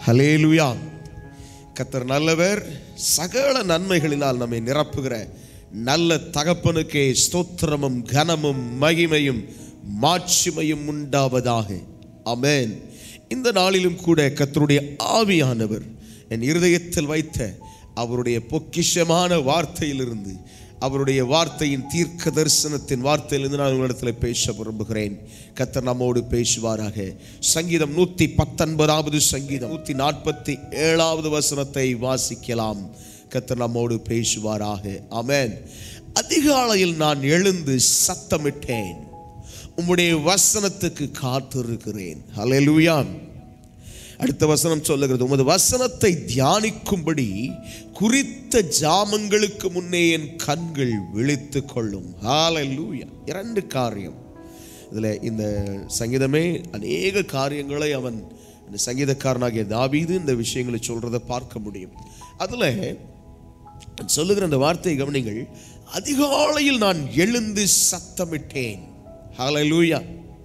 hallelujah கத்தர் நல்லவர் சகல நன்மைகளினால் நம்மை நிரப்புகிற நல்ல தகப்பனுக்கே ஸ்தோத்திரமும் கனமும் மகிமையும் மாட்சிமையும் உண்டாவதாக ஆமென் இந்த நாளிலும் கூட கத்தருடைய ஆவியானவர் என் இருதயத்தில் வைத்த அவருடைய பொக்கிஷமான வார்த்தையிலிருந்து அவருடைய வார்த்தையின் தீர்க்க தரிசனத்தின் வார்த்தையிலிருந்து நான் உங்களிடத்தில் பேச விரும்புகிறேன் கத்தர் நம்மோடு பேசுவாராக சங்கீதம் நூத்தி பத்தொன்பதாவது சங்கீதம் நூத்தி நாற்பத்தி ஏழாவது வசனத்தை வாசிக்கலாம் கத்தர் நம்மோடு பேசுவாராக ஆமென் அதிகாலையில் நான் எழுந்து சத்தமிட்டேன் உம்முடைய வசனத்துக்கு காத்திருக்கிறேன் ஹalleluya அடுத்த வசனம் சொல்லுகிறது உமது வசனத்தை தியானிக்கும்படி குறித்த ஜாமங்களுக்கு முன்னே என் கண்கள் விழித்து கொள்ளும் ஹalleluya இரண்டு காரியம் இதில் இந்த சங்கீதமே அநேக காரியங்களை அவன் இந்த சங்கீதக்காரனாகிய தாவீது இந்த விஷயங்களை சொல்றதை பார்க்க முடியும் அதில் சொல்லுகிற அந்த வார்த்தையை கவனிங்கள் அதிகாலையில் நான் எழுந்து சத்தமிட்டேன் ஹalleluya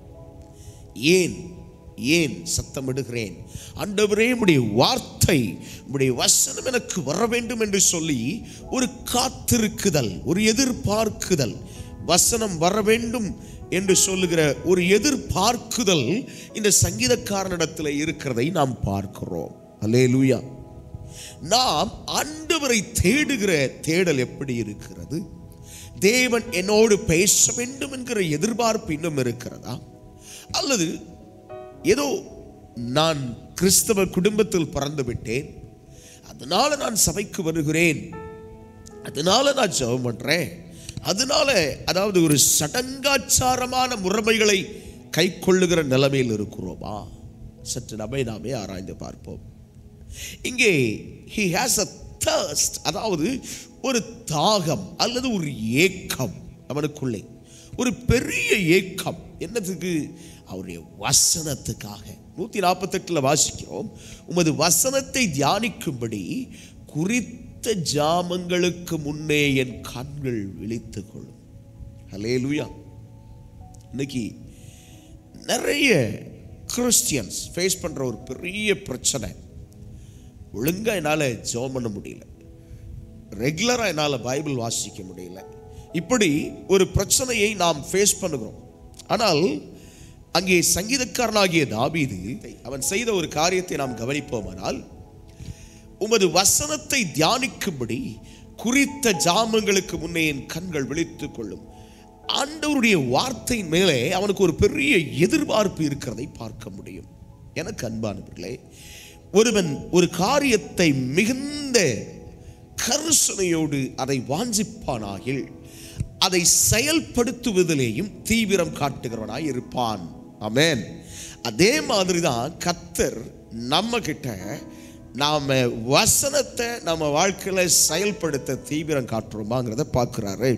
ஏன் ஏன் சத்தமிடுகிறேன் ஆண்டவரே உடைய வார்த்தை உடைய வசனம் எனக்கு வர வேண்டும் என்று சொல்லி ஒரு காத்திருக்குதல் ஒரு எதிர்பார்க்குதல் வசனம் வர வேண்டும் என்று சொல்லுகிற ஒரு எதிர்பார்க்குதல் இந்த சங்கீதக்காரனிடத்தில் இருக்கிறதை நாம் பார்க்கிறோம் அல்லேலூயா நாம் ஆண்டவரை தேடுகிற தேடல் எப்படி இருக்கிறது தேவன் என்னோடு பேச வேண்டும் என்கிற எதிர்பார்ப்பு இன்னும் இருக்கிறதா அல்லது ஏதோ நான் கிறிஸ்தவ குடும்பத்தில் பிறந்து விட்டேன் அதனால நான் சபைக்கு வருகிறேன் அதனால நான் ஜெபம் பண்றேன் அதனால அதாவது ஒரு சடங்காச்சாரமான முறைமைகளை கை கொள்ளுகிற நிலைமையில் இருக்கிறோமா சற்று நம்மை நாமே ஆராய்ந்து பார்ப்போம் இங்கே ஹி ஹாஸ் அ thirst அதாவது ஒரு தாகம் அல்லது ஒரு ஏக்கம் அவனுக்குள்ளே ஒரு பெரிய ஏக்கம் என்னத்துக்கு அவருடைய வசனத்துக்காக நூற்றி நாற்பத்தெட்டில் வாசிக்கிறோம் உமது வசனத்தை தியானிக்கும்படி குறித்த ஜாமங்களுக்கு முன்னே என் கண்கள் விழித்து கொள்ளும் ஹலேலுயா இன்னைக்கு நிறைய கிறிஸ்டியன்ஸ் ஃபேஸ் பண்ணுற ஒரு பெரிய பிரச்சனை ஒழுங்கா என்னால் ஜெபம் பண்ண முடியல ரெகுலராக என்னால் பைபிள் வாசிக்க முடியல இப்படி ஒரு பிரச்சனையை நாம் ஃபேஸ் பண்ணுகிறோம் ஆனால் அங்கே சங்கீதக்காரனாகிய தாபீது அவன் செய்த ஒரு காரியத்தை நாம் கவனிப்போமானால் உமது வசனத்தை தியானிக்கும்படி குறித்த ஜாமங்களுக்கு முன்னே என் கண்கள் விழித்துக் கொள்ளும் ஆண்டவருடைய வார்த்தையின் மேலே அவனுக்கு ஒரு பெரிய எதிர்பார்ப்பு இருக்கிறதை பார்க்க முடியும் எனக்கு அன்பானவர்களே ஒருவன் ஒரு காரியத்தை மிகுந்த கருசனையோடு அதை வாஞ்சிப்பானாகில் அதை செயல்படுத்துவதிலேயும் தீவிரம் காட்டுகிறவனாய் இருப்பான் ஆமென் அதே மாதிரி தான் கத்தர் நம்ம கிட்ட நாம வசனத்தை நம்ம வாழ்க்கையில செயல்படுத்த தீவிரம் காட்டுறோமாங்கிறத பார்க்குறாரு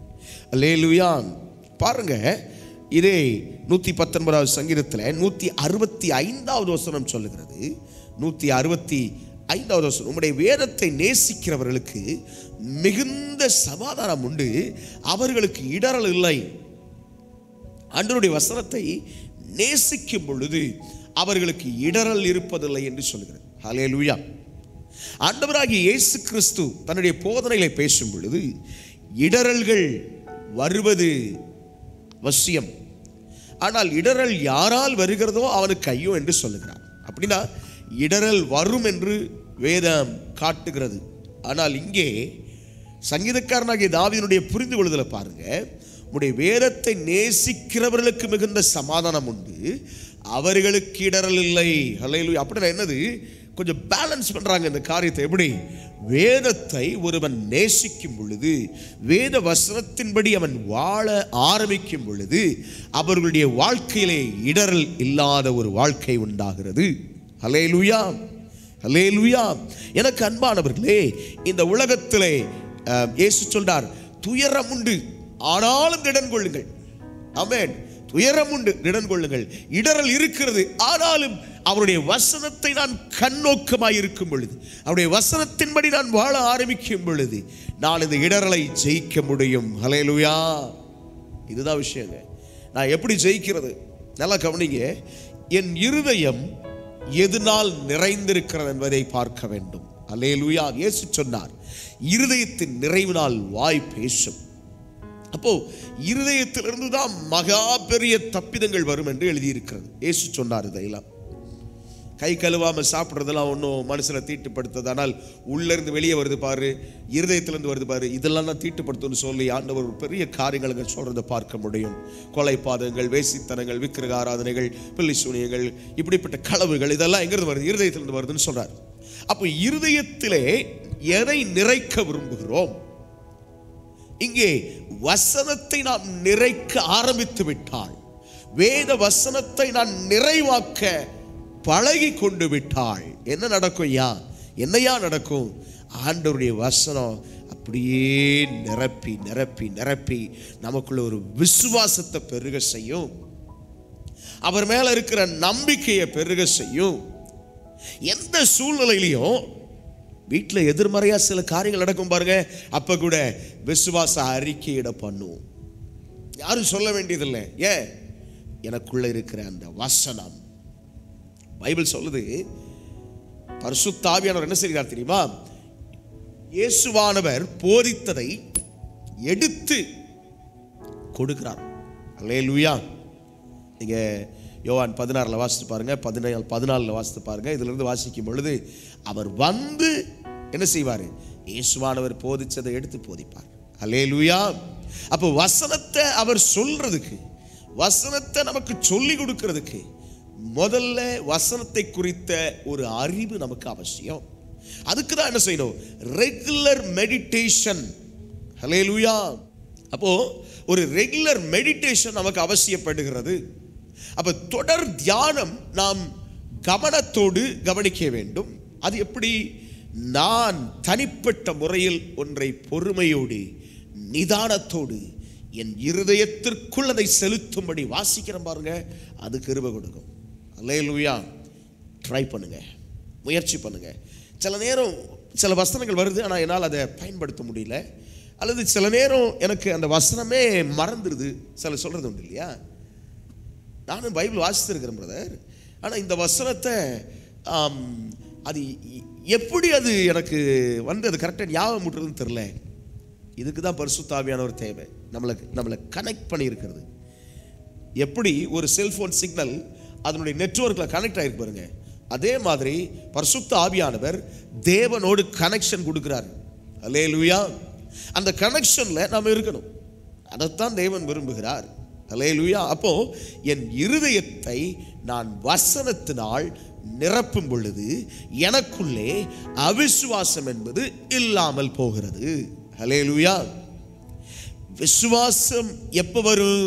லேலுயா பாருங்க இதே நூற்றி பத்தொன்பதாவது சங்கீதத்தில் நூற்றி அறுபத்தி ஐந்தாவது வசனம் சொல்லுகிறது நூற்றி அறுபத்தி ஐந்தாவது வசனம் உம்முடைய வேதத்தை நேசிக்கிறவர்களுக்கு மிகுந்த சமாதானம் உண்டு அவர்களுக்கு இடரல் இல்லை ஆண்டவருடைய வசனத்தை நேசிக்கும் பொழுது அவர்களுக்கு இடரல் இருப்பதில்லை என்று சொல்கிறது ஹalleluya ஆண்டவராகிய இயேசு கிறிஸ்து தன்னுடைய போதனைகளை பேசும் பொழுது இடரல்கள் வருவது அவசியம் ஆனால் இடரல் யாரால் வருகிறதோ அவனுக்கு ஐயோ என்று சொல்லுகிறார் அப்படின்னா இடரல் வரும் என்று வேதம் காட்டுகிறது ஆனால் இங்கே சங்கீதக்காரனாகிய தாவீதினுடைய புரிந்து கொள்ளுதலை பாருங்க உடைய வேதத்தை நேசிக்கிறவர்களுக்கு மிகுந்த சமாதானம் உண்டு அவர்களுக்கு இடரல் இல்லை ஹalleluya அப்படின்னா என்னது கொஞ்சம் பேலன்ஸ் பண்றாங்க இந்த காரியத்தை எப்படி வேதத்தை ஒருவன் நேசிக்கும் பொழுது வேத வசனத்தின்படி அவன் வாழ ஆரம்பிக்கும் பொழுது அவர்களுடைய வாழ்க்கையிலே இடரல் இல்லாத ஒரு வாழ்க்கை உண்டாகிறது ஹலேலுயா ஹலேலுயா எனக்கு அன்பானவர்களே இந்த உலகத்திலே அஹ், இயேசு சொல்றார் துயரம் உண்டு ஆனாலும் திடன் கொள்ளுங்கள் ஆமென் துயரம் உண்டு திடன் கொள்ளுங்கள் இடரல் இருக்கிறது ஆனாலும் அவருடைய வசனத்தை நான் கண்ணோக்கமாய் இருக்கும் பொழுது அவருடைய வசனத்தின்படி நான் வாழ ஆரம்பிக்கும் பொழுது நான் இந்த இடரலை ஜெயிக்க முடியும் ஹலேலுயா இதுதான் விஷயங்க நான் எப்படி ஜெயிக்கிறது நல்லா கவனிங்க என் இருதயம் எதனால் நிறைந்திருக்கிறது என்பதை பார்க்க வேண்டும் அல்லேலூயா இயேசு சொன்னார் இருதயத்தின் நிறைவினால் வாய் பேசும் அப்போ இருதயத்திலிருந்து தான் மகா பெரிய தப்பிதங்கள் வரும் என்று எழுதியிருக்கிறது இயேசு சொன்னார் இதையெல்லாம் கை கழுவாம சாப்பிட்றதெல்லாம் ஒன்றும் மனசுல தீட்டுப்படுத்தது ஆனால் உள்ள இருந்து வெளியே வருது பாரு இருதயத்திலிருந்து வருது பாரு இதெல்லாம் தான் தீட்டுப்படுத்தும்னு சொல்லி ஆண்டவர் ஒரு பெரிய காரியங்களை சொல்றதை பார்க்க முடியும் கொலைப்பாதங்கள் வேசித்தனங்கள் விக்கிரக ஆராதனைகள் பிள்ளை சூனியங்கள் இப்படிப்பட்ட களவுகள் இதெல்லாம் எங்கிருந்து வருது இருதயத்திலிருந்து வருதுன்னு சொல்றார் அப்போ இருதயத்திலே எதை நிறைக்க விரும்புகிறோம் இங்கே வசனத்தை நாம் நிறைக்க ஆரம்பித்து விட்டால் வேத வசனத்தை நான் நிறைவாக்க பழகி கொண்டு விட்டாள் என்ன நடக்கும் ஐயா என்னையா நடக்கும் ஆண்டவருடைய வசனம் அப்படியே நிரப்பி நிரப்பி நிரப்பி நமக்குள்ள ஒரு விசுவாசத்தை பெருக செய்யும் அவர் மேல இருக்கிற நம்பிக்கையை பெருக செய்யும் எந்த சூழ்நிலையிலையும் வீட்டில் எதிர்மறையா சில காரியங்கள் நடக்கும் பாருங்க அப்ப கூட விசுவாச அறிக்கையிட பண்ணும் யாரும் சொல்ல வேண்டியதில்லை ஏன் எனக்குள்ள இருக்கிற அந்த வசனம் பைபிள் சொல்லுது பரிசுத்தாவியானவர் என்ன செய்கிறார் தெரியுமா இயேசுவானவர் போதித்ததை எடுத்து கொடுக்கிறார் அல்லேலூயா நீங்க யோவான் பதினாறில் வாசித்து பாருங்க பதினேழு பதினாலில் வாசித்து பாருங்க இதுல இருந்து வாசிக்கும் பொழுது அவர் வந்து என்ன செய்வார் இயேசுவானவர் போதிச்சதை எடுத்து போதிப்பார் அல்லேலூயா அப்போ வசனத்தை அவர் சொல்றதுக்கு வசனத்தை நமக்கு சொல்லி கொடுக்கிறதுக்கு முதல்ல வசனத்தை குறித்த ஒரு அறிவு நமக்கு அவசியம் அதுக்கு தான் என்ன செய்யணும் ரெகுலர் மெடிடேஷன் ஹலேலூயா அப்போ ஒரு ரெகுலர் மெடிடேஷன் நமக்கு அவசியப்படுகிறது அப்ப தொடர் தியானம் நாம் கவனத்தோடு கவனிக்க வேண்டும் அது எப்படி நான் தனிப்பட்ட முறையில் ஒன்றை பொறுமையோடு நிதானத்தோடு என் இருதயத்திற்குள் அதை செலுத்தும்படி வாசிக்கிறேன் பாருங்க அது கிருபை கொடுக்கும் அல்லேலூயா ட்ரை பண்ணுங்க முயற்சி பண்ணுங்க சில நேரம் சில வசனங்கள் வருது ஆனால் என்னால் அதை பயன்படுத்த முடியல அல்லது சில நேரம் எனக்கு அந்த வசனமே மறந்துடுது சில சொல்றது உண்டு இல்லையா நானும் பைபிள் வாசித்திருக்கிறேன் பிரதர் ஆனால் இந்த வசனத்தை ஆம், அது எ- எப்படி அது எனக்கு வந்து அது கரெக்டாக ஞாபகம் விட்டுறதுன்னு தெரில இதுக்கு தான் பரிசுத்தாவியானவர் தேவை நம்மளை நம்மளை கனெக்ட் பண்ணியிருக்கிறது எப்படி ஒரு செல்போன் சிக்னல் அதனுடைய நெட்வொர்க்கில் கனெக்ட் ஆகிருக்கு பாருங்க அதே மாதிரி பரிசுத்த ஆவியானவர் தேவனோடு கனெக்ஷன் கொடுக்கிறார் அல்லேலூயா அந்த கனெக்ஷனில் நாம் இருக்கணும் அதைத்தான் தேவன் விரும்புகிறார் அல்லேலூயா அப்போ என் இருதயத்தை நான் வசனத்தினால் நிரப்பும் பொழுது எனக்குள்ளே அவிசுவாசம் என்பது இல்லாமல் போகிறது அல்லேலூயா விசுவாசம் எப்போ வரும்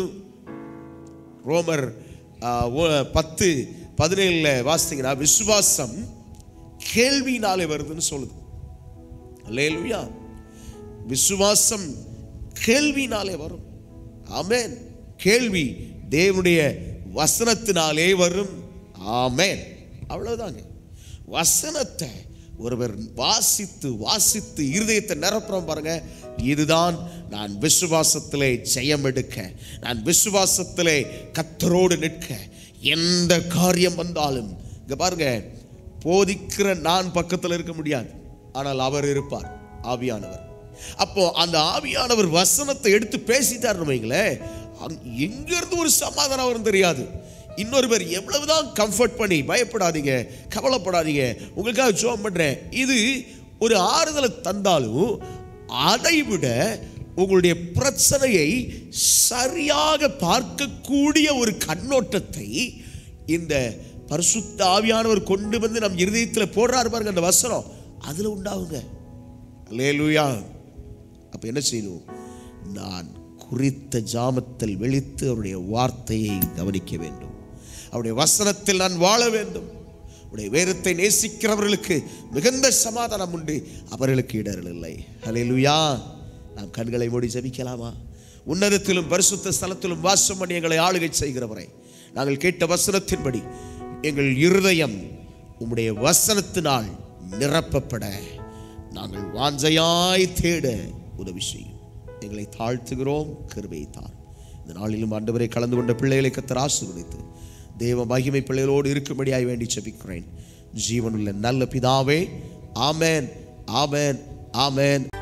ரோமர் ஆ, ஓ- பத்து பதினேழுல வாசித்தீங்கன்னா விசுவாசம் கேள்வினாலே வருதுன்னு சொல்லுது அல்லேலூயா விசுவாசம் கேள்வினாலே வரும் ஆமென் கேள்வி தேவனுடைய வசனத்தினாலே வரும் ஆமென் அவ்வளவுதாங்க வசனத்தை ஒருவர் வாசித்து வாசித்து இருதயத்தை நிரப்புறோம் பாருங்க இதுதான் நான் விசுவாசத்திலே ஜெயம் எடுக்க நான் விசுவாசத்திலே கத்தரோடு நிற்க எந்த காரியம் வந்தாலும் இங்க பாருங்க போதிக்கிற நான் பக்கத்தில் இருக்க முடியாது ஆனால் அவர் இருப்பார் ஆவியானவர் அப்போ அந்த ஆவியானவர் வசனத்தை எடுத்து பேசிட்டாருன்னு வைங்களேன் அங்க- எங்க இருந்து ஒரு சமாதானம் வரும் தெரியாது இன்னொருவர் எவ்வளவுதான் கம்ஃபர்ட் பண்ணி பயப்படாதீங்க கவலைப்படாதீங்க உங்களுக்காக ஜோம் பண்றேன் இது ஒரு ஆறுதலை தந்தாலும் அதை விட உங்களுடைய பிரச்சனையை சரியாக பார்க்கக்கூடிய ஒரு கண்ணோட்டத்தை இந்த பரிசுத்த ஆவியானவர் கொண்டு வந்து நம் இருதயத்தில் போடுறாரு பாருங்க அந்த வசனம் அதுல உண்டாகுங்க அல்லேலூயா அப்ப என்ன செய்யணும் நான் குறித்த ஜாமத்தில் விழித்து அவருடைய வார்த்தையை கவனிக்க வேண்டும் அவருடைய வசனத்தில் நான் வாழ வேண்டும் அவருடைய வேதத்தை நேசிக்கிறவர்களுக்கு மிகுந்த சமாதானம் உண்டு அவர்களுக்கு இடர்கள் இல்லை அல்லேலூயா நாம் கண்களை மூடி ஜெபிக்கலாமா உன்னதத்திலும் பரிசுத்த ஸ்தலத்திலும் வாசம் பண்ணி எங்களை ஆளுகை செய்கிறவரை நாங்கள் கேட்ட வசனத்தின்படி எங்கள் இருதயம் உம்முடைய வசனத்தினால் நிரப்பப்பட நாங்கள் வாஞ்சையாய் தேட உதவி செய்யும் எங்களை தாழ்த்துகிறோம் கருவை தார் இந்த நாளிலும் ஆண்டவரை கலந்து கொண்ட பிள்ளைகளை கத்தர் ஆசீர்வதித்து தேவ மகிமை பிள்ளைகளோடு இருக்கும்படியாய் வேண்டி ஜெபிக்கிறேன் ஜீவனுள்ள நல்ல பிதாவே ஆமென் ஆமென் ஆமென்